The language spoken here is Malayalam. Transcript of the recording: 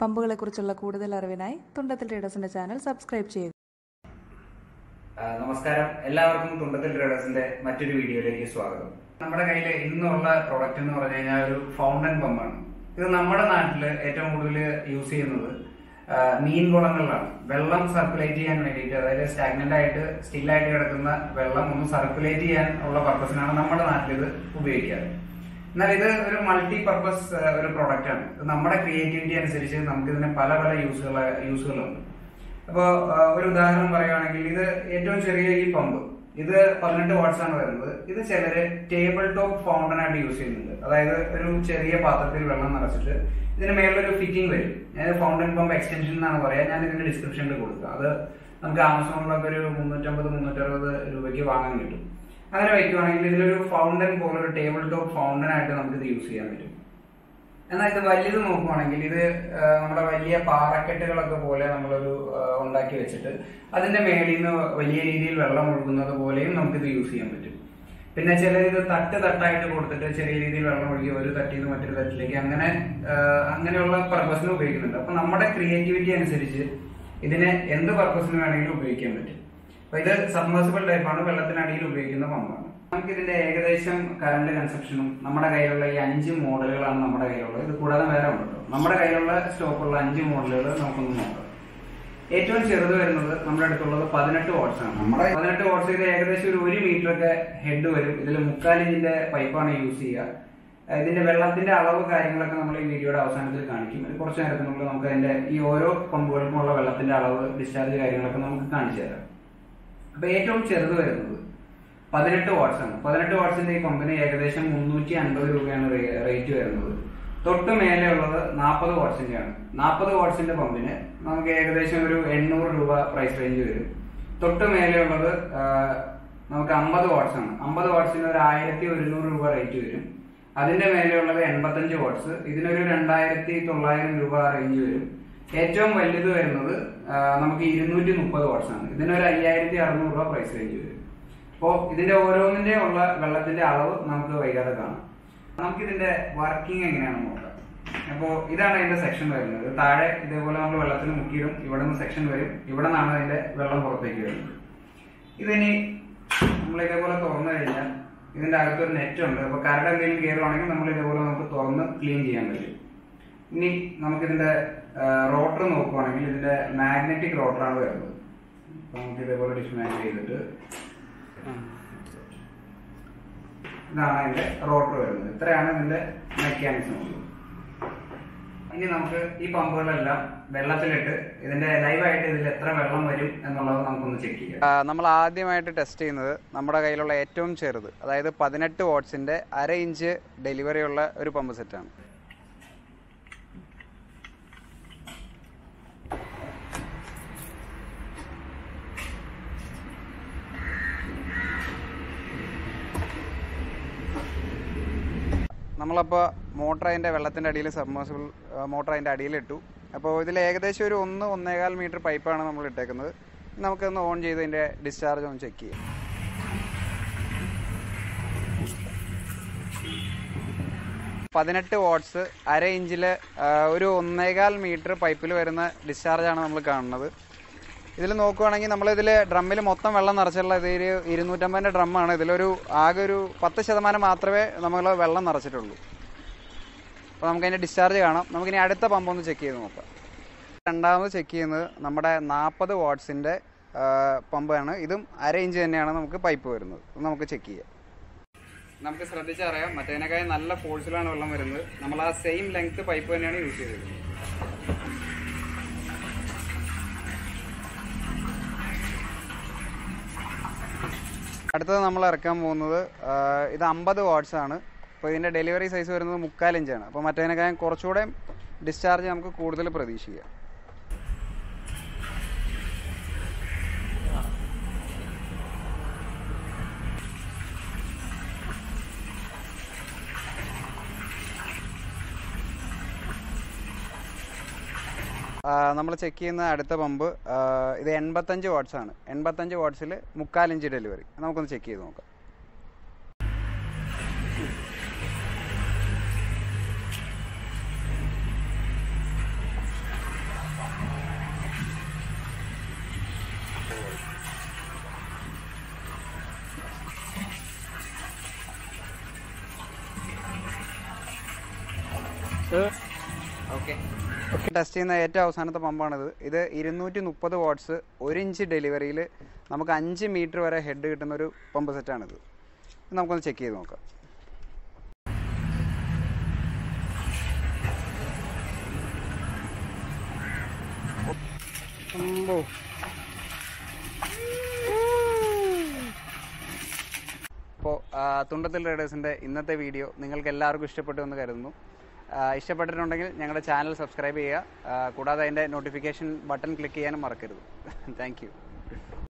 പമ്പുകളെക്കുറിച്ചുള്ള കൂടുതൽ അറിവിനായി തുണ്ടത്തിൽ ട്രേഡേഴ്സിന്റെ ചാനൽ സബ്സ്ക്രൈബ് ചെയ്യുക ആ, നമസ്കാരം എല്ലാവർക്കും തുണ്ടത്തിൽ ട്രേഡേഴ്സിന്റെ മറ്റൊരു വീഡിയോയിലേക്ക് സ്വാഗതം നമ്മുടെ കയ്യിൽ ഇന്നുള്ള പ്രോഡക്റ്റ് എന്ന് പറഞ്ഞു കഴിഞ്ഞാൽ ഒരു ഫൗണ്ടൻ പമ്പാണ് ഇത് നമ്മുടെ നാട്ടിൽ ഏറ്റവും കൂടുതൽ യൂസ് ചെയ്യുന്നത് ആ, മീൻ കുളങ്ങളിലാണ് വെള്ളം സർക്കുലേറ്റ് ചെയ്യാൻ വേണ്ടിയിട്ട് അതായത് സ്റ്റാഗ്നന്റ് ആയിട്ട് സ്റ്റില്ലായിട്ട് കിടക്കുന്ന വെള്ളം ഒന്ന് സർക്കുലേറ്റ് ചെയ്യാൻ ഉള്ള പർപ്പസിനാണ് നമ്മുടെ നാട്ടിൽ ഇത് ഉപയോഗിക്കാറ് എന്നാൽ ഇത് ഒരു മൾട്ടി പർപ്പസ് ഒരു പ്രോഡക്റ്റ് ആണ് ഇത് നമ്മുടെ ക്രിയേറ്റിവിറ്റി അനുസരിച്ച് നമുക്ക് ഇതിന് പല പല യൂസുകൾ യൂസുകളുണ്ട് അപ്പോ ആ, ഒരു ഉദാഹരണം പറയുകയാണെങ്കിൽ ഇത് ഏറ്റവും ചെറിയ ഈ പമ്പ് ഇത് പതിനെട്ട് വാട്ട്സ് ആണ് വരുന്നത് ഇത് ചിലര് ടേബിൾ ടോപ്പ് ഫൗണ്ടൻ ആയിട്ട് യൂസ് ചെയ്യുന്നുണ്ട് അതായത് ഒരു ചെറിയ പാത്രത്തിൽ വെള്ളം നിറച്ചിട്ട് ഇതിന് മേളിലൊരു ഫിറ്റിംഗ് വരും അതായത് ഫൗണ്ടൻ പമ്പ് എക്സ്റ്റൻഷൻ എന്നാണ് പറയാ ഞാൻ ഇതിന്റെ ഡിസ്ക്രിപ്ഷനിൽ കൊടുക്കുക അത് നമുക്ക് ആമസോണിലൊക്കെ ഒരു മുന്നൂറ്റമ്പത് മുന്നൂറ്ററുപത് രൂപയ്ക്ക് വാങ്ങാൻ കിട്ടും അങ്ങനെ വയ്ക്കുവാണെങ്കിൽ ഇതിലൊരു ഫൗണ്ടൻ പോലെ ഒരു ടേബിൾ ടോപ്പ് ഫൗണ്ടൻ ആയിട്ട് നമുക്ക് ഇത് യൂസ് ചെയ്യാൻ പറ്റും എന്നാൽ ഇത് വലുത് നോക്കുവാണെങ്കിൽ ഇത് ആ, നമ്മുടെ വലിയ പാറക്കെട്ടുകളൊക്കെ പോലെ നമ്മളൊരു ആ, ഉണ്ടാക്കി വെച്ചിട്ട് അതിന്റെ മേളിൽ നിന്ന് വലിയ രീതിയിൽ വെള്ളം ഒഴുകുന്നത് പോലെയും നമുക്കിത് യൂസ് ചെയ്യാൻ പറ്റും പിന്നെ ചിലർ ഇത് തട്ട് തട്ടായിട്ട് കൊടുത്തിട്ട് ചെറിയ രീതിയിൽ വെള്ളം ഒഴുകി ഒരു തട്ടിൽ നിന്ന് മറ്റൊരു തട്ടിലേക്ക് അങ്ങനെ ആ, അങ്ങനെയുള്ള പർപ്പസിന് ഉപയോഗിക്കുന്നുണ്ട് അപ്പൊ നമ്മുടെ ക്രിയേറ്റിവിറ്റി അനുസരിച്ച് ഇതിനെ എന്ത് പർപ്പസിന് വേണമെങ്കിലും ഉപയോഗിക്കാൻ പറ്റും അപ്പൊ ഇത് സബ്മേഴ്സിബിൾ ടൈപ്പാണ് വെള്ളത്തിനടിയിൽ ഉപയോഗിക്കുന്ന പമ്പാണ് നമുക്ക് ഇതിന്റെ ഏകദേശം കറണ്ട് കൺസപ്ഷനും നമ്മുടെ കയ്യിലുള്ള ഈ അഞ്ച് മോഡലുകളാണ് നമ്മുടെ കയ്യിലുള്ളത് ഇത് കൂടാതെ വേറെ ഉണ്ട് കേട്ടോ. നമ്മുടെ കയ്യിലുള്ള സ്റ്റോക്കുള്ള അഞ്ച് മോഡലുകൾ നമുക്കൊന്ന് നോക്കാം ഏറ്റവും ചെറുത് വരുന്നത് നമ്മുടെ അടുത്തുള്ളത് പതിനെട്ട് വാട്ട്സ് ആണ് നമ്മുടെ പതിനെട്ട് വാട്ട്സ് ഇത് ഏകദേശം ഒരു ഒരു മീറ്റർ ഒക്കെ ഹെഡ് വരും ഇതിൽ മുക്കാൽ ഇഞ്ചിന്റെ പൈപ്പാണ് യൂസ് ചെയ്യുക ഏഹ് ഇതിന്റെ വെള്ളത്തിന്റെ അളവ് കാര്യങ്ങളൊക്കെ നമ്മൾ ഈ വീഡിയോയുടെ അവസാനത്തിൽ കാണിക്കും ഇത് കുറച്ച് നേരത്തിനുള്ളിൽ നമുക്ക് അതിന്റെ ഈ ഓരോ പമ്പുകൾക്കുമുള്ള വെള്ളത്തിന്റെ അളവ് ഡിസ്ചാർജ് കാര്യങ്ങളൊക്കെ നമുക്ക് കാണിച്ചു തരാം അപ്പൊ ഏറ്റവും ചെറുത് വരുന്നത് പതിനെട്ട് വാട്ട്സ് ആണ് പതിനെട്ട് വാട്ട്സിന്റെ ഈ പമ്പിന് ഏകദേശം മുന്നൂറ്റി അൻപത് രൂപയാണ് റേ- റേറ്റ് വരുന്നത് തൊട്ട് മേലെ ഉള്ളത് നാൽപ്പത് വാട്ട്സിന്റെ ആണ് നാൽപ്പത് വാട്ട്സിന്റെ പമ്പിന് നമുക്ക് ഏകദേശം ഒരു എണ്ണൂറ് രൂപ പ്രൈസ് റേഞ്ച് വരും തൊട്ട് മേലെ ഉള്ളത് ആ, നമുക്ക് അമ്പത് വാട്ട്സ് ആണ് അമ്പത് വാട്ട്സിന് ഒരു ആയിരത്തി ഒരുന്നൂറ് രൂപ റേറ്റ് വരും അതിന്റെ മേലെയുള്ളത് എൺപത്തഞ്ച് വാട്ട്സ് ഇതിനൊരു രണ്ടായിരത്തി തൊള്ളായിരം രൂപ റേഞ്ച് വരും ഏറ്റവും വലുത് വരുന്നത് ആ, നമുക്ക് ഇരുന്നൂറ്റി മുപ്പത് വാട്ട്സ് ആണ് ഇതിനൊരു അയ്യായിരത്തി അറുന്നൂറ് രൂപ പ്രൈസ് റേഞ്ച് വരും അപ്പോൾ ഇതിന്റെ ഓരോന്നിന്റെ ഉള്ള വെള്ളത്തിന്റെ അളവ് നമുക്ക് വൈകാതെ കാണാം നമുക്ക് ഇതിന്റെ വർക്കിംഗ് എങ്ങനെയാണെന്ന് നോക്കാം അപ്പോൾ ഇതാണ് അതിന്റെ സെക്ഷൻ വരുന്നത് താഴെ ഇതേപോലെ നമ്മൾ വെള്ളത്തിൽ മുക്കിയിടും ഇവിടെ നിന്ന് സെക്ഷൻ വരും ഇവിടെ നിന്നാണ് അതിന്റെ വെള്ളം പുറത്തേക്ക് വരുന്നത് ഇതിനി നമ്മൾ ഇതേപോലെ തുറന്നു കഴിഞ്ഞാൽ ഇതിന്റെ അകത്തൊരു നെറ്റ് ഉണ്ട് അപ്പൊ കരട് എന്തെങ്കിലും കയറുവാണെങ്കിൽ നമ്മൾ ഇതേപോലെ നമുക്ക് തുറന്ന് ക്ലീൻ ചെയ്യാൻ പറ്റും ഇനി നമുക്കിതിന്റെ റോട്ടർ നോക്കുവാണെങ്കിൽ ഇതിന്റെ മാഗ്നറ്റിക് റോട്ടറാണ് വരുന്നത് അപ്പൊ നമുക്ക് ഇതേപോലെ ഡിസ്മാൻഡ് ചെയ്തിട്ട് ഇതാണ് അതിന്റെ റോട്ടർ വരുന്നത് ഇത്രയാണ് ഇതിന്റെ മെക്കാനിസം ഇനി നമുക്ക് ഈ പമ്പുകളെല്ലാം വെള്ളത്തിലിട്ട് ഇതിന്റെ ലൈവായിട്ട് ഇതിൽ എത്ര വെള്ളം വരും എന്നുള്ളത് നമുക്കൊന്ന് ചെക്ക് ചെയ്യാം നമ്മൾ ആദ്യമായിട്ട് ടെസ്റ്റ് ചെയ്യുന്നത് നമ്മുടെ കയ്യിലുള്ള ഏറ്റവും ചെറുത് അതായത് പതിനെട്ട് വാട്ട്സിന്റെ അര ഇഞ്ച് ഡെലിവറി ഉള്ള ഒരു പമ്പ് സെറ്റാണ് നമ്മളപ്പോൾ മോട്ടർ അതിൻ്റെ വെള്ളത്തിൻ്റെ അടിയിൽ സബ്മേഴ്സിബിൾ മോട്ടർ അതിൻ്റെ അടിയിലിട്ടു അപ്പോൾ ഇതിൽ ഏകദേശം ഒരു ഒന്ന് ഒന്നേകാൽ മീറ്റർ പൈപ്പാണ് നമ്മൾ ഇട്ടേക്കുന്നത് നമുക്കൊന്ന് ഓൺ ചെയ്ത് അതിൻ്റെ ഡിസ്ചാർജ് ഒന്ന് ചെക്ക് ചെയ്യാം പതിനെട്ട് വാട്ട്സ് അര ഇഞ്ചിൽ ഒരു ഒന്നേകാൽ മീറ്റർ പൈപ്പിൽ വരുന്ന ഡിസ്ചാർജാണ് നമ്മൾ കാണുന്നത് ഇതിൽ നോക്കുവാണെങ്കിൽ നമ്മളിതിൽ ഡ്രമ്മിൽ മൊത്തം വെള്ളം നിറച്ചുള്ള ഇതൊരു ഇരുന്നൂറ്റമ്പതിൻ്റെ ഡ്രമ്മാണ് ഇതിലൊരു ആകെ ഒരു പത്ത് ശതമാനം മാത്രമേ നമ്മൾ വെള്ളം നിറച്ചിട്ടുള്ളൂ അപ്പോൾ നമുക്ക് അതിൻ്റെ ഡിസ്ചാർജ് കാണാം നമുക്കിനി അടുത്ത പമ്പ് ഒന്ന് ചെക്ക് ചെയ്ത് നോക്കാം രണ്ടാമത് ചെക്ക് ചെയ്യുന്നത് നമ്മുടെ നാൽപ്പത് വാട്ട്സിൻ്റെ പമ്പാണ് ഇതും അര ഇഞ്ച് തന്നെയാണ് നമുക്ക് പൈപ്പ് വരുന്നത് ഇത് നമുക്ക് ചെക്ക് ചെയ്യാം നമുക്ക് ശ്രദ്ധിച്ചറിയാം മറ്റേതിനേക്കാൾ നല്ല ഫോഴ്സിലാണ് വെള്ളം വരുന്നത് നമ്മൾ ആ സെയിം ലെങ്ത് പൈപ്പ് തന്നെയാണ് യൂസ് ചെയ്തിരുന്നത് അടുത്തത് നമ്മൾ ഇറക്കാൻ പോകുന്നത് ആ, ഇത് അമ്പത് വാട്ട്സ് ആണ് അപ്പോൾ ഇതിൻ്റെ ഡെലിവറി സൈസ് വരുന്നത് മുക്കാൽ ഇഞ്ചാണ് അപ്പോൾ മറ്റേതിനേക്കാൾ കുറച്ചുകൂടെ ഡിസ്ചാർജ് നമുക്ക് കൂടുതൽ പ്രതീക്ഷിക്കാം നമ്മൾ ചെക്ക് ചെയ്യുന്ന അടുത്ത പമ്പ് ആ, ഇത് എൺപത്തഞ്ച് വാട്ട്സ് ആണ് എൺപത്തഞ്ച് വാട്ട്സിൽ മുക്കാൽ ഇഞ്ച് ഡെലിവറി നമുക്കൊന്ന് ചെക്ക് ചെയ്ത് നോക്കാം ഓക്കെ ടെസ്റ്റ് ചെയ്യുന്ന ഏറ്റവും അവസാനത്തെ പമ്പാണിത് ഇത് ഇരുന്നൂറ്റി മുപ്പത് വാട്ട്സ് ഒരു ഇഞ്ച് ഡെലിവറിയിൽ നമുക്ക് അഞ്ച് മീറ്റർ വരെ ഹെഡ് കിട്ടുന്ന ഒരു പമ്പ് സെറ്റാണിത് ഇത് നമുക്കൊന്ന് ചെക്ക് ചെയ്ത് നോക്കാം അമ്പോ. അപ്പോൾ തുണ്ടത്തിൽ റൈഡേഴ്സിൻ്റെ ഇന്നത്തെ വീഡിയോ നിങ്ങൾക്ക് എല്ലാവർക്കും ഇഷ്ടപ്പെട്ടു എന്ന് കരുതുന്നു ആ, ഇഷ്ടപ്പെട്ടിട്ടുണ്ടെങ്കിൽ ഞങ്ങളുടെ ചാനൽ സബ്സ്ക്രൈബ് ചെയ്യുക ആ, കൂടാതെ അതിൻ്റെ നോട്ടിഫിക്കേഷൻ ബട്ടൺ ക്ലിക്ക് ചെയ്യാനും മറക്കരുത് താങ്ക് യു